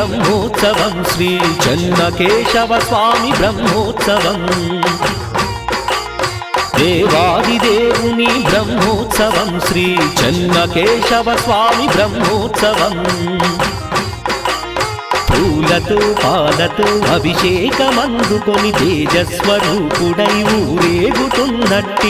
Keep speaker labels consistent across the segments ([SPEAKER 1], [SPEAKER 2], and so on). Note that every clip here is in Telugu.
[SPEAKER 1] బ్రహ్మోత్సవం శ్రీ చెన్నకేశవ స్వామి బ్రహ్మోత్సవం దేవాదిదేవుని బ్రహ్మోత్సవం శ్రీ చెన్నకేశవ స్వామి బ్రహ్మోత్సవం పూలతో పాలతో అభిషేకమందుకొని తేజస్వరూపుడై ఊరేగుతున్నట్టి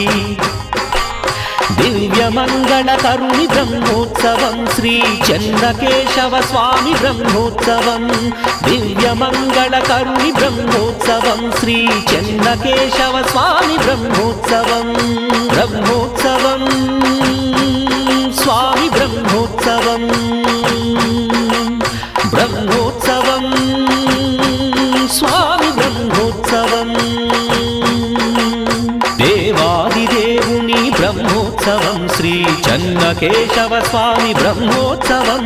[SPEAKER 1] దివ్యమంగళ కరుణి బ్రహ్మోత్సవం శ్రీ చంద్రకేశవ స్వామి బ్రహ్మోత్సవం దివ్యమంగళ కరుణి బ్రహ్మోత్సవం శ్రీ చంద్రకేశవ స్వామి బ్రహ్మోత్సవం బ్రహ్మోత్సవం స్వామి బ్రహ్మోత్సవం బ్రహ్మోత్సవం స్వామి బ్రహ్మోత్సవం దేవాదిదేవుని బ్రహ్మోత్సవం శ్రీ చన్నకేశవ స్వామి బ్రహ్మోత్సవం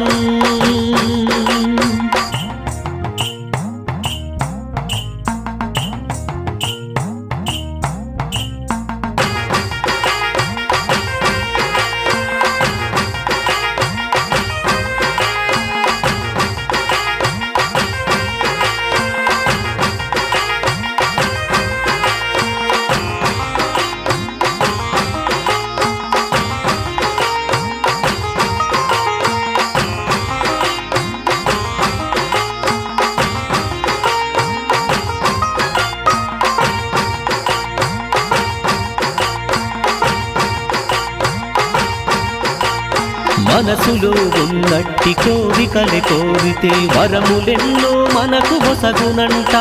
[SPEAKER 1] మనసులో ఉన్నట్టి కోరికలే కోరితే వరములెన్నో మనకు వసగునంట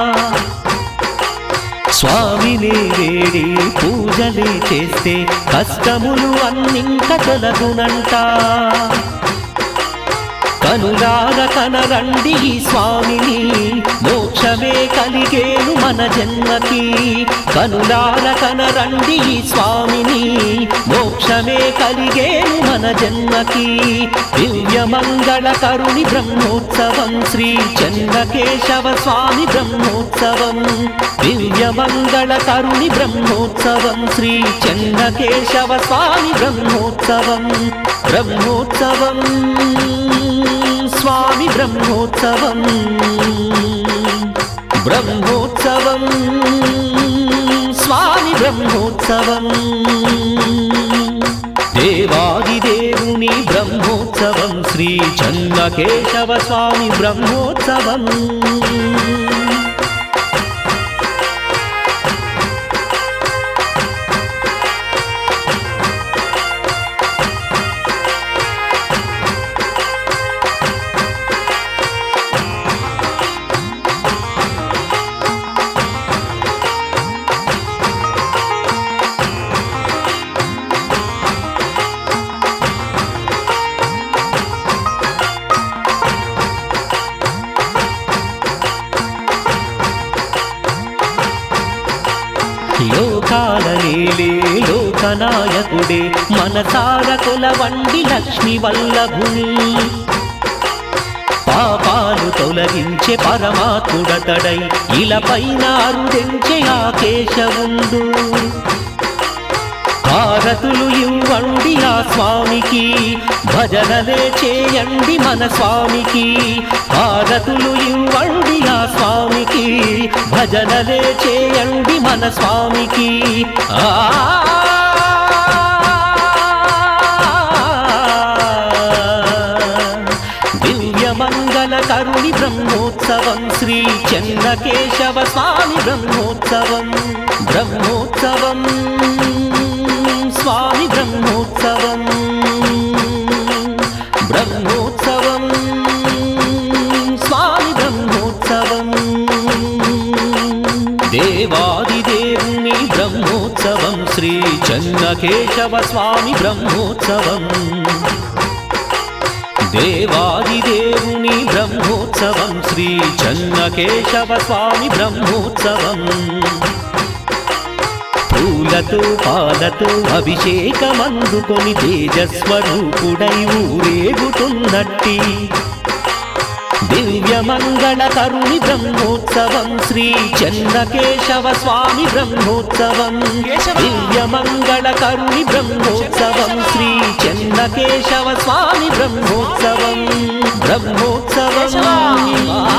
[SPEAKER 1] స్వామిని వేడి పూజలే చేస్తే కష్టములు అన్నింక తొలగునంట కనులార కనరండి ఈ స్వామిని మోక్షమే కలిగేను మన జన్మకి కనులార కనరండి ఈ స్వామిని మోక్షమే కలిగేను మన జన్మకి దివ్యమంగళ కరుణి బ్రహ్మోత్సవం శ్రీ చంద్రకేశవ స్వామి బ్రహ్మోత్సవం దివ్యమంగళ కరుణి బ్రహ్మోత్సవం శ్రీ చంద్రకేశవ స్వామి బ్రహ్మోత్సవం బ్రహ్మోత్సవం స్వామి బ్రహ్మోత్సవం బ్రహ్మోత్సవం స్వామి బ్రహ్మోత్సవం దేవాదిదేవుని బ్రహ్మోత్సవం శ్రీ చన్నకేశవ స్వామి బ్రహ్మోత్సవం లోకాల నేలే లోకనాయకుడే మనసార కొలవండి లక్ష్మి వల్లభుని పాపాలు తొలగించే పరమాత్ముడతడై ఇలపైన అరుదెంచే ఆ కేశవుండు హారతులు ఇవ్వండి ఆ స్వామికి భజనలే చేయండి మన స్వామికి హారతులు ఇవ్వండి ఆ స్వామికి భజనలే చేయండి మన స్వామికి ఆ దివ్యమంగళ కరుణి బ్రహ్మోత్సవం శ్రీ చంద్రకేశవ స్వామి బ్రహ్మోత్సవం బ్రహ్మోత్సవం స్వామి బ్రహ్మోత్సవం బ్రహ్మోత్సవం స్వామి బ్రహ్మోత్సవం దేవాదిదేవుని బ్రహ్మోత్సవం శ్రీ చన్నకేశవ స్వామి బ్రహ్మోత్సవం దేవాదిదేవుని బ్రహ్మోత్సవం శ్రీ చన్నకేశవ స్వామి బ్రహ్మోత్సవం పూలతో పాలతో అభిషేకమందుకొని తేజస్వరూపుడై ఊరేగుతున్నట్టి దివ్యమంగళ కరుణి బ్రహ్మోత్సవం శ్రీ చంద్రకేశవ స్వామి బ్రహ్మోత్సవం దివ్యమంగళ కరుణి బ్రహ్మోత్సవం శ్రీ చంద్రకేశవ స్వామి బ్రహ్మోత్సవం బ్రహ్మోత్సవం
[SPEAKER 2] కేశవ